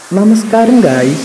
നമസ്കാരം ഗായ്സ്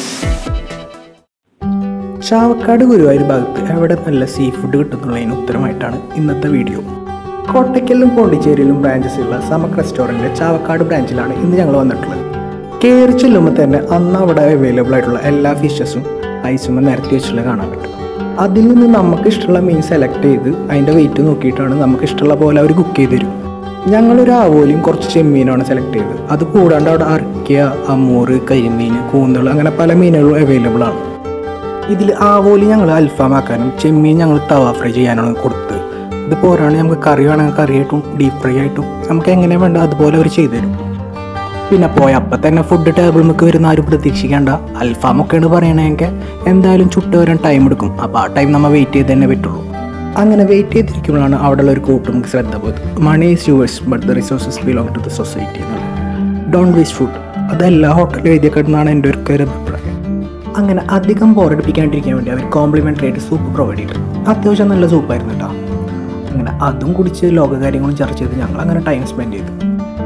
ചാവക്കാട് ഗുരുവായൂർ ഭാഗത്ത് എവിടെ നല്ല സീ ഫുഡ് കിട്ടുന്നുള്ളതിന് ഉത്തരമായിട്ടാണ് ഇന്നത്തെ വീഡിയോ കോട്ടയ്ക്കലിലും പോണ്ടിച്ചേരിയിലും ബ്രാഞ്ചസ് ഉള്ള സമക് റെസ്റ്റോറൻറ്റ് ചാവക്കാട് ബ്രാഞ്ചിലാണ് ഇന്ന് ഞങ്ങൾ വന്നിട്ടുള്ളത് കയറി ചെല്ലുമ്പോൾ തന്നെ അന്ന് അവിടെ അവൈലബിൾ ആയിട്ടുള്ള എല്ലാ ഫിഷസും ഐസും നിരത്തി വെച്ചുള്ളത് കാണാൻ പറ്റും അതിൽ നിന്ന് നമുക്ക് ഇഷ്ടമുള്ള മീൻ സെലക്ട് ചെയ്ത് അതിൻ്റെ വെയിറ്റ് നോക്കിയിട്ടാണ് നമുക്ക് ഇഷ്ടമുള്ള പോലെ അവർ കുക്ക് ചെയ്ത് തരും ഞങ്ങളൊരു ആവോലിയും കുറച്ച് ചെമ്മീനാണ് സെലക്ട് ചെയ്തത് അത് കൂടാണ്ട് അവിടെ അറക്കിയ അമ്മൂറ് കരിമീൻ കൂന്തൾ അങ്ങനെ പല മീനുകളും അവൈലബിൾ ആണ് ഇതിൽ ആവോലി ഞങ്ങൾ അൽഫാമാക്കാനും ചെമ്മീൻ ഞങ്ങൾ തവ ഫ്രൈ ചെയ്യാനാണ് കൊടുത്തത് ഇത് പോരാണ് നമുക്ക് കറി വേണമെങ്കിൽ കറിയായിട്ടും ഡീപ്പ് ഫ്രൈ ആയിട്ടും നമുക്ക് എങ്ങനെ വേണ്ട അതുപോലെ അവർ ചെയ്തു തരും പിന്നെ പോയ അപ്പം തന്നെ ഫുഡ് ടേബിൾ നമുക്ക് വരുന്ന ആരും പ്രതീക്ഷിക്കേണ്ട അൽഫാമൊക്കെയാണ് പറയണമെങ്കിൽ എന്തായാലും ചുട്ട് വരാൻ ടൈം എടുക്കും അപ്പോൾ ആ ടൈം നമ്മൾ വെയിറ്റ് ചെയ്ത് തന്നെ പറ്റുള്ളൂ അങ്ങനെ വെയിറ്റ് ചെയ്തിരിക്കുമ്പോഴാണ് അവിടെയുള്ള ഒരു കൂട്ടും നമുക്ക് ശ്രദ്ധ പോയത് money is yours but the resources belong to the society എന്നുള്ളത് ഡോണ്ട് വേസ്റ്റ് ഫുഡ് അത് എല്ലാ ഹോട്ടലിലും എഴുതിയേക്കെന്നാണ് എൻ്റെ ഒരു ഒരു അഭിപ്രായം അങ്ങനെ അധികം ബോറടിപ്പിക്കാണ്ടിരിക്കാൻ വേണ്ടി അവർ കോംപ്ലിമെൻ്ററി ആയിട്ട് സൂപ്പ് പ്രൊവൈഡ് ചെയ്തു അത്യാവശ്യം നല്ല സൂപ്പായിരുന്നു കേട്ടോ അങ്ങനെ അതും കുടിച്ച് ലോകകാര്യങ്ങളും ചർച്ച ചെയ്ത് ഞങ്ങൾ അങ്ങനെ ടൈം സ്പെൻഡ് ചെയ്തു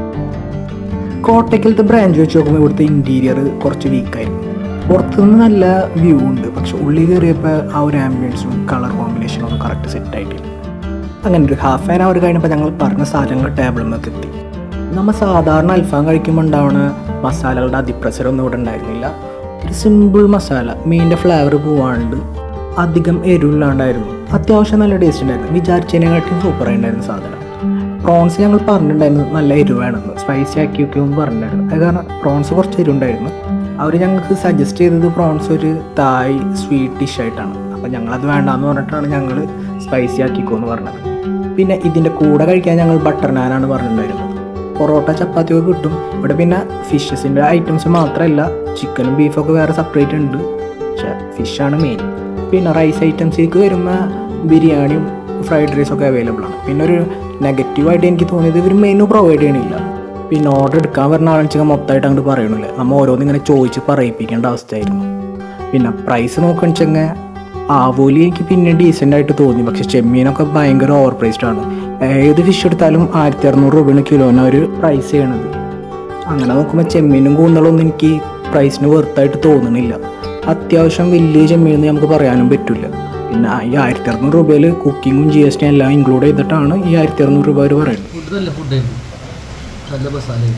കോട്ടയ്ക്കലത്തെ ബ്രാഞ്ച് വെച്ച് നോക്കുമ്പോൾ ഇവിടുത്തെ ഇൻറ്റീരിയർ കുറച്ച് വീക്കായിരുന്നു പുറത്തുനിന്ന് നല്ല വ്യൂ ഉണ്ട് പക്ഷെ ഉള്ളിൽ കയറിയപ്പോൾ ആ ഒരു ആംബിയൻസും കളർ കോമ്പിനേഷനും ഒന്നും കറക്റ്റ് സെറ്റ് ആയിട്ടില്ല അങ്ങനെ ഒരു ഹാഫ് ആൻ അവർ കഴിഞ്ഞപ്പോൾ ഞങ്ങൾ പറഞ്ഞ സാധനങ്ങൾ ടേബിളിൽ എത്തി നമ്മൾ സാധാരണ അൽഫാം കഴിക്കുമ്പോൾ ഉണ്ടാവുന്ന മസാലകളുടെ അതിപ്രസരമൊന്നും ഇവിടെ ഉണ്ടായിരുന്നില്ല ഒരു സിമ്പിൾ മസാല മീനിൻ്റെ ഫ്ലേവർ പോവാണ്ട് അധികം എരിവില്ലാണ്ടായിരുന്നു അത്യാവശ്യം നല്ല ടേസ്റ്റ് ഉണ്ടായിരുന്നു വിചാരിച്ചതിനെക്കാട്ടിയും സൂപ്പറായി ഉണ്ടായിരുന്നു സാധനം പ്രോൺസ് ഞങ്ങൾ പറഞ്ഞിട്ടുണ്ടായിരുന്നു നല്ല എരിവാണെന്ന് സ്പൈസി ആക്കി വെക്കുമെന്ന് പറഞ്ഞിട്ടുണ്ടായിരുന്നു അത് കാരണം പ്രോൺസ് കുറച്ച് എരിവുണ്ടായിരുന്നു അവർ ഞങ്ങൾക്ക് സജസ്റ്റ് ചെയ്തത് പ്രോൺസ് ഒരു തായ് സ്വീറ്റ് ഡിഷ് ആയിട്ടാണ് അപ്പം ഞങ്ങളത് വേണ്ടാന്ന് പറഞ്ഞിട്ടാണ് ഞങ്ങൾ സ്പൈസി ആക്കിക്കോന്ന് പറഞ്ഞത് പിന്നെ ഇതിൻ്റെ കൂടെ കഴിക്കാൻ ഞങ്ങൾ ബട്ടർ നാനാണ് പറഞ്ഞിട്ടുണ്ടായിരുന്നത് പൊറോട്ട ചപ്പാത്തിയൊക്കെ കിട്ടും ഇവിടെ പിന്നെ ഫിഷസിൻ്റെ ഐറ്റംസ് മാത്രമല്ല ചിക്കനും ബീഫൊക്കെ വേറെ സെപ്പറേറ്റ് ഉണ്ട് പക്ഷേ ഫിഷാണ് മെയിൻ പിന്നെ റൈസ് ഐറ്റംസിലേക്ക് വരുമ്പോൾ ബിരിയാണിയും ഫ്രൈഡ് റൈസൊക്കെ അവൈലബിൾ ആണ് പിന്നെ ഒരു നെഗറ്റീവായിട്ട് എനിക്ക് തോന്നിയത് ഇവർ മെനു പ്രൊവൈഡ് ചെയ്യണില്ല പിന്നെ ഓർഡർ എടുക്കാൻ വരുന്ന ആണെന്ന് മൊത്തമായിട്ട് അങ്ങോട്ട് പറയണില്ല നമ്മൾ ഓരോന്ന് ഇങ്ങനെ ചോദിച്ച് പറയിപ്പിക്കേണ്ട അവസ്ഥയായിരുന്നു പിന്നെ പ്രൈസ് നോക്കുകണെച്ചെങ്കിൽ ആവോലി എനിക്ക് പിന്നെ ഡീസൻ്റ് ആയിട്ട് തോന്നി പക്ഷെ ചെമ്മീനൊക്കെ ഭയങ്കര ഓവർ പ്രൈസ്ഡ് ആണ് ഏത് ഫിഷ് എടുത്താലും ആയിരത്തി അറുന്നൂറ് രൂപയാണ് കിലോന് അവർ പ്രൈസ് ചെയ്യണത് അങ്ങനെ നോക്കുമ്പോൾ ചെമ്മീനും കൂന്തളൊന്നും എനിക്ക് പ്രൈസിന് വെറുത്തായിട്ട് തോന്നുന്നില്ല അത്യാവശ്യം വലിയ ചെമ്മീൻ നമുക്ക് പറയാനും പറ്റില്ല പിന്നെ ഈ ആയിരത്തി അറുന്നൂറ് രൂപയിൽ കുക്കിങ്ങും ജി എസ് ടി എല്ലാം ഇൻക്ലൂഡ് ചെയ്തിട്ടാണ് ഈ ആയിരത്തി അറുന്നൂറ് രൂപ അവർ പറയുന്നത് ഫുഡ് നല്ല ഫുഡായിരുന്നു നല്ല മസാല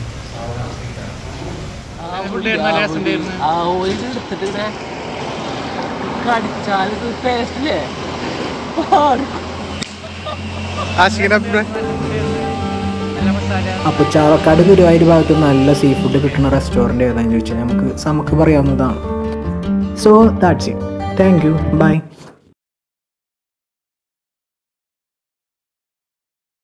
ആ ഓയിൽ എടുത്തിട്ട് ഇങ്ങനെ കടിച്ചാൽ ടേസ്റ്റ് ഇല്ലേ അപ്പോൾ ചാവക്കാട് ഗുരുവായൂർ ഭാഗത്ത് നല്ല സീ ഫുഡ് കിട്ടുന്ന റെസ്റ്റോറൻറ്റ് ഏതാണെന്ന് ചോദിച്ചാൽ നമുക്ക് നമുക്ക് പറയാവുന്നതാണ് so that's it thank you by